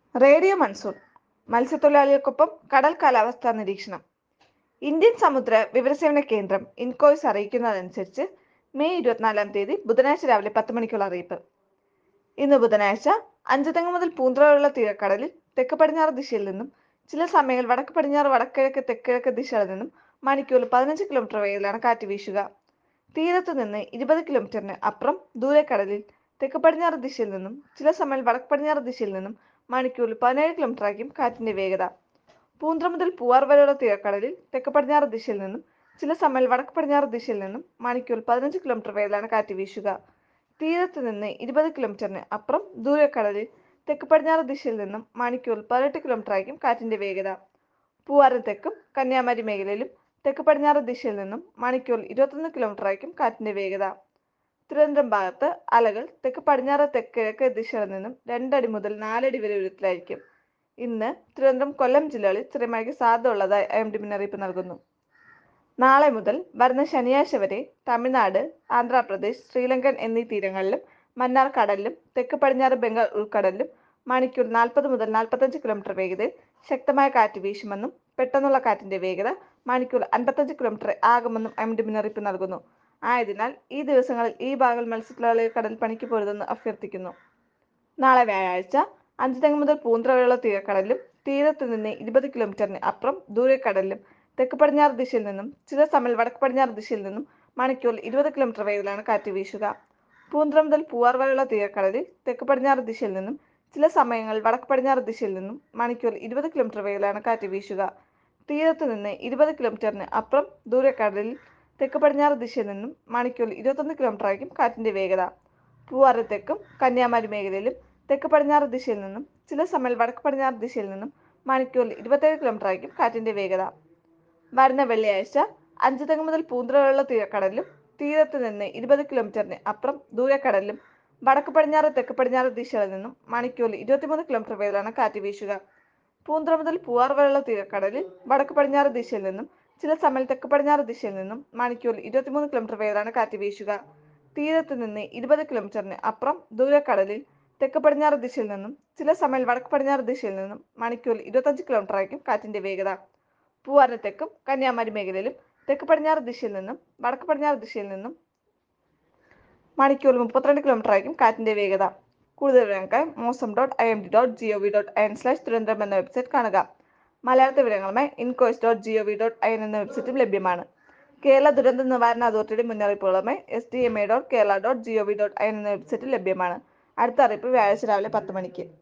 radio monsoon മത്സ്യത്തൊഴിലാളികൾക്കൊപ്പം കടൽ കാലാവസ്ഥാ നിരീക്ഷണം ഇന്ത്യൻ സമുദ്ര വിവരസേവന കേന്ദ്രം ഇൻകോയ്സ് അറിയിക്കുന്നതനുസരിച്ച് മെയ് ഇരുപത്തിനാലാം തീയതി ബുധനാഴ്ച രാവിലെ പത്ത് മണിക്കുള്ള അറിയിപ്പ് ഇന്ന് ബുധനാഴ്ച അഞ്ചുതെങ്ങ് മുതൽ പൂന്തറയുള്ള തീരക്കടലിൽ തെക്ക് പടിഞ്ഞാറ് ദിശയിൽ നിന്നും ചില സമയങ്ങളിൽ വടക്ക് പടിഞ്ഞാറ് വടക്കിഴക്ക് തെക്കിഴക്ക് ദിശകളിൽ നിന്നും മണിക്കൂറിൽ പതിനഞ്ച് കിലോമീറ്റർ വേഗത്തിലാണ് കാറ്റ് വീശുക തീരത്ത് നിന്ന് ഇരുപത് കിലോമീറ്ററിന് അപ്പുറം ദൂരക്കടലിൽ തെക്ക് പടിഞ്ഞാറ് ദിശയിൽ നിന്നും ചില സമയം വടക്ക് പടിഞ്ഞാറ് ദിശയിൽ നിന്നും മണിക്കൂറിൽ പതിനേഴ് കിലോമീറ്റർ ആയിരിക്കും കാറ്റിന്റെ വേഗത പൂന്ത്ര മുതൽ പൂവാർ വരെയുള്ള തീരക്കടലിൽ തെക്ക് പടിഞ്ഞാറ് ദിശയിൽ നിന്നും ചില സമയം വടക്ക് പടിഞ്ഞാറ് ദിശയിൽ നിന്നും മണിക്കൂറിൽ പതിനഞ്ച് കിലോമീറ്റർ വേഗത്തിലാണ് കാറ്റ് വീശുക തീരത്ത് നിന്ന് ഇരുപത് കിലോമീറ്ററിന് അപ്പുറം ദൂരക്കടലിൽ തെക്ക് പടിഞ്ഞാറ് ദിശയിൽ നിന്നും മണിക്കൂറിൽ പതിനെട്ട് കിലോമീറ്റർ ആയിരിക്കും കാറ്റിന്റെ വേഗത പൂവാറിന് തെക്കും കന്യാകുമാരി മേഖലയിലും തെക്ക് പടിഞ്ഞാറ് ദിശയിൽ നിന്നും മണിക്കൂറിൽ ഇരുപത്തൊന്ന് കിലോമീറ്റർ ആയിരിക്കും കാറ്റിന്റെ വേഗത തിരുവനന്തപുരം ഭാഗത്ത് അലകൾ തെക്ക് പടിഞ്ഞാറ് തെക്കിഴക്ക് ദിശകളിൽ നിന്നും രണ്ടടി മുതൽ നാലടി വരെ ഉയരത്തിലായിരിക്കും ഇന്ന് തിരുവനന്തപുരം കൊല്ലം ജില്ലകളിൽ ചെറിയ മഴയ്ക്ക് സാധ്യത ഉള്ളതായി ഐ എം ഡി മുന്നറിയിപ്പ് നൽകുന്നു നാളെ മുതൽ വരുന്ന ശനിയാഴ്ച വരെ തമിഴ്നാട് ആന്ധ്രാപ്രദേശ് ശ്രീലങ്കൻ എന്നീ തീരങ്ങളിലും മന്നാർ കടലിലും തെക്ക് പടിഞ്ഞാറ് ബംഗാൾ ഉൾക്കടലിലും മണിക്കൂർ നാൽപ്പത് മുതൽ നാൽപ്പത്തഞ്ച് കിലോമീറ്റർ വേഗതയിൽ ശക്തമായ കാറ്റ് വീശുമെന്നും പെട്ടെന്നുള്ള കാറ്റിന്റെ വേഗത മണിക്കൂർ അൻപത്തഞ്ച് കിലോമീറ്റർ ആകുമെന്നും എം ഡി മുന്നറിയിപ്പ് നൽകുന്നു ആയതിനാൽ ഈ ദിവസങ്ങളിൽ ഈ ഭാഗങ്ങൾ മത്സ്യത്തൊഴിലാളികൾ കടൽ പണിക്ക് പോരുതെന്ന് അഭ്യർത്ഥിക്കുന്നു നാളെ വ്യാഴാഴ്ച അഞ്ചുതെങ്ങ് മുതൽ പൂന്തറ വരെയുള്ള തീരക്കടലിലും തീരത്ത് നിന്ന് ഇരുപത് കിലോമീറ്ററിന് അപ്പുറം ദൂരക്കടലിലും തെക്ക് പടിഞ്ഞാറ് ദിശയിൽ നിന്നും ചില സമയം വടക്ക് പടിഞ്ഞാറ് ദിശയിൽ നിന്നും മണിക്കൂറിൽ ഇരുപത് കിലോമീറ്റർ വേഗത്തിലാണ് കാറ്റ് വീശുക പൂന്തറ മുതൽ പൂവാർ വരെയുള്ള തീരക്കടലിൽ തെക്ക് പടിഞ്ഞാറ് ദിശയിൽ നിന്നും ചില സമയങ്ങളിൽ വടക്ക് പടിഞ്ഞാറ് ദിശയിൽ നിന്നും മണിക്കൂറിൽ ഇരുപത് കിലോമീറ്റർ വേഗത്തിലാണ് കാറ്റ് വീശുക തീരത്ത് നിന്ന് ഇരുപത് കിലോമീറ്ററിന് അപ്പുറം ദൂരക്കടലിൽ തെക്ക് പടിഞ്ഞാറ് ദിശയിൽ നിന്നും മണിക്കൂറിൽ ഇരുപത്തൊന്ന് കിലോമീറ്റർ ആയിരിക്കും കാറ്റിന്റെ വേഗത പൂവാറ് തെക്കും കന്യാകുമാരി മേഖലയിലും തെക്ക് പടിഞ്ഞാറ് ദിശയിൽ നിന്നും ചില സമയം വടക്ക് പടിഞ്ഞാറ് ദിശയിൽ നിന്നും മണിക്കൂറിൽ ഇരുപത്തേഴ് കിലോമീറ്റർ ആയിരിക്കും കാറ്റിന്റെ വേഗത വരുന്ന വെള്ളിയാഴ്ച അഞ്ച് തെങ്ങ് മുതൽ പൂന്തറ വരെയുള്ള തീരക്കടലിലും തീരത്ത് നിന്ന് ഇരുപത് കിലോമീറ്ററിന് അപ്പുറം ദൂരക്കടലിലും വടക്ക് പടിഞ്ഞാറ് തെക്ക് പടിഞ്ഞാറ് ദിശകളിൽ നിന്നും മണിക്കൂറിൽ ഇരുപത്തിമൂന്ന് കിലോമീറ്റർ വേഗത്തിലാണ് കാറ്റ് വീശുക പൂന്തറ മുതൽ പൂവാർ വരെയുള്ള തീരക്കടലിൽ വടക്ക് പടിഞ്ഞാറ് ദിശയിൽ നിന്നും ചില സമയം തെക്ക് പടിഞ്ഞാറ് ദിശയിൽ നിന്നും മണിക്കൂറിൽ ഇരുപത്തിമൂന്ന് കിലോമീറ്റർ വേഗത്തിലാണ് കാറ്റ് വീശുക തീരത്ത് നിന്ന് ഇരുപത് കിലോമീറ്ററിന് അപ്പുറം ദൂരക്കടലിൽ തെക്ക് പടിഞ്ഞാറ് ദിശയിൽ നിന്നും ചില സമയം വടക്ക് പടിഞ്ഞാറ് ദിശയിൽ നിന്നും മണിക്കൂറിൽ ഇരുപത്തഞ്ച് കിലോമീറ്റർ ആയിരിക്കും കാറ്റിന്റെ വേഗത പൂവാറിന് തെക്കും കന്യാകുമാരി മേഖലയിലും തെക്ക് പടിഞ്ഞാറ് ദിശയിൽ നിന്നും വടക്ക് പടിഞ്ഞാറ് ദിശയിൽ നിന്നും മണിക്കൂറിൽ മുപ്പത്തിരണ്ട് കിലോമീറ്റർ ആയിരിക്കും കാറ്റിന്റെ വേഗത കൂടുതൽ വിവരങ്ങൾക്കായി Mausam dot I M D dot G O V dot I N slash Thiruvananthapuram എന്ന വെബ്സൈറ്റ് കാണുക മലയാളത്തെ വിവരങ്ങളുമായി INCOIS dot G O V dot I N എന്ന വെബ്സൈറ്റും ലഭ്യമാണ് കേരള ദുരന്ത നിവാരണ അതോറിറ്റിയുടെ മുന്നറിയിപ്പുകളുമായി S D M A dot Kerala dot G O V dot I N എന്ന വെബ്സൈറ്റിൽ ലഭ്യമാണ് അടുത്ത അറിയിപ്പ് വ്യാഴാഴ്ച രാവിലെ പത്ത് മണിക്ക്